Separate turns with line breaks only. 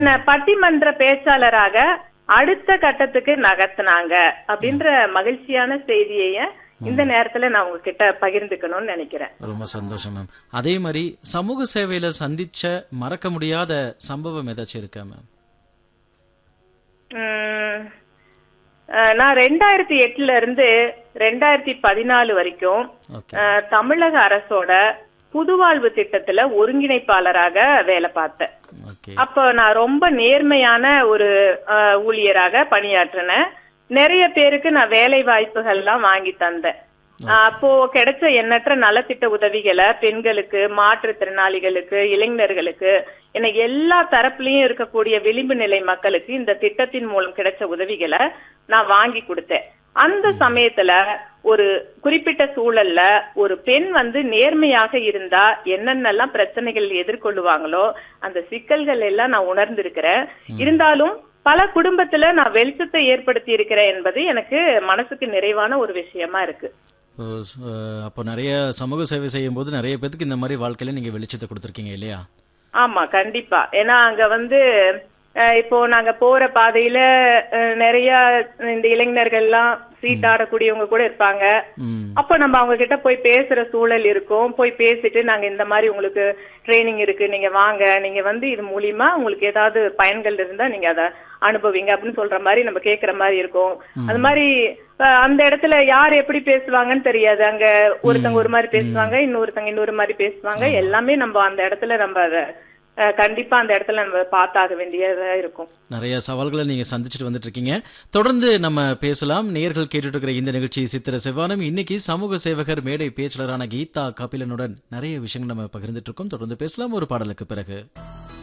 என்ன பட்டிமன்ற பேச்சாளராக அடுத்த கட்டத்துக்கு நகர்த்தினாங்க அப்படின்ற மகிழ்ச்சியான செய்தியை இந்த நேரத்துல நான் உங்ககிட்ட பகிர்ந்துக்கணும்னு நினைக்கிறேன்
ரொம்ப சந்தோஷம் மேம் அதே மாதிரி சமூக சேவையில சந்திச்ச மறக்க முடியாத சம்பவம் ஏதாச்சும் இருக்கா மேம்
உம், அஹ், நான் ரெண்டாயிரத்தி எட்டுல இருந்து ரெண்டாயிரத்தி பதினாலு வரைக்கும்
ஓகே
அஹ், தமிழக அரசோட புதுவாழ்வு திட்டத்துல ஒருங்கிணைப்பாளராக வேலை பார்த்தேன்
ஓகே
அப்போ நான் ரொம்ப நேர்மையான ஒரு அஹ், ஊழியராக பணியாற்றினேன் நிறைய பேருக்கு நான் வேலை வாய்ப்புகள்லாம் வாங்கி தந்தேன் அஹ், அப்போ கிடைச்ச எண்ணற்ற நலத்திட்ட உதவிகளை பெண்களுக்கு மாற்றுத்திறனாளிகளுக்கு இளைஞர்களுக்கு என எல்லா தரப்புலயும் இருக்கக்கூடிய விளிம்பு நிலை மக்களுக்கு இந்த திட்டத்தின் மூலம் கிடைச்ச உதவிகளை நான் வாங்கி கொடுத்தேன் அந்த சமயத்துல ஒரு குறிப்பிட்ட சூழல்ல ஒரு பெண் வந்து நேர்மையாக இருந்தா என்னென்னலாம் பிரச்சனைகள் எதிர்கொள்ளுவாங்களோ அந்த சிக்கல்கள் எல்லாம் நான் உணர்ந்திருக்கிறேன் இருந்தாலும் பல குடும்பத்துல நான் வெளிச்சத்தை ஏற்படுத்தி இருக்கிறேன் என்பது எனக்கு மனசுக்கு நிறைவான ஒரு விஷயமா இருக்கு
இப்போ, அஹ், அப்போ நிறைய சமூக சேவை செய்யும் போது நிறைய பேத்துக்கு இந்த மாதிரி வாழ்க்கையில நீங்க வெளிச்சத்தை கொடுத்துருக்கீங்க இல்லையா
ஆமா கண்டிப்பா ஏன்னா அங்க வந்து அஹ், இப்போ நாங்க போற பாதையில அஹ், நிறைய இந்த இளைஞர்கள்லாம் சீட்டாடக்கூடியவங்க கூட இருப்பாங்க
ம்
அப்போ நம்ம அவங்க கிட்ட போய் பேசுற சூழல் இருக்கும் போய் பேசிட்டு நாங்க இந்த மாதிரி உங்களுக்கு ட்ரைனிங் இருக்கு நீங்க வாங்க நீங்க வந்து இது மூலியமா உங்களுக்கு ஏதாவது பயன்கள் இருந்தா நீங்க அதை அனுபவிங்க அப்படின்னு சொல்ற மாதிரி நம்ம கேக்குற மாதிரி இருக்கும் அது மாதிரி அஹ், அந்த இடத்துல யார் எப்படி பேசுவாங்கன்னு தெரியாது அங்க ஒருத்தங்க ஒரு மாதிரி பேசுவாங்க இன்னொருத்தங்க இன்னொரு மாதிரி பேசுவாங்க எல்லாமே நம்ம அந்த இடத்துல நம்ம அதை அஹ், கண்டிப்பா அந்த இடத்துல நம்ம பார்த்தாக வேண்டியதா இருக்கும்
நிறைய சவால்களை நீங்க சந்திச்சுட்டு வந்துட்டு இருக்கீங்க தொடர்ந்து நம்ம பேசலாம் நேர்கள் கேட்டுட்டு இருக்கிற இந்த நிகழ்ச்சி சித்திர செவ்வானம் இன்னைக்கு சமூக சேவகர் மேடை பேச்சாளரான கீதா கபிலனுடன் நிறைய விஷயங்கள் நம்ம பகிர்ந்துட்டு இருக்கோம் தொடர்ந்து பேசலாம் ஒரு பாடலுக்கு பிறகு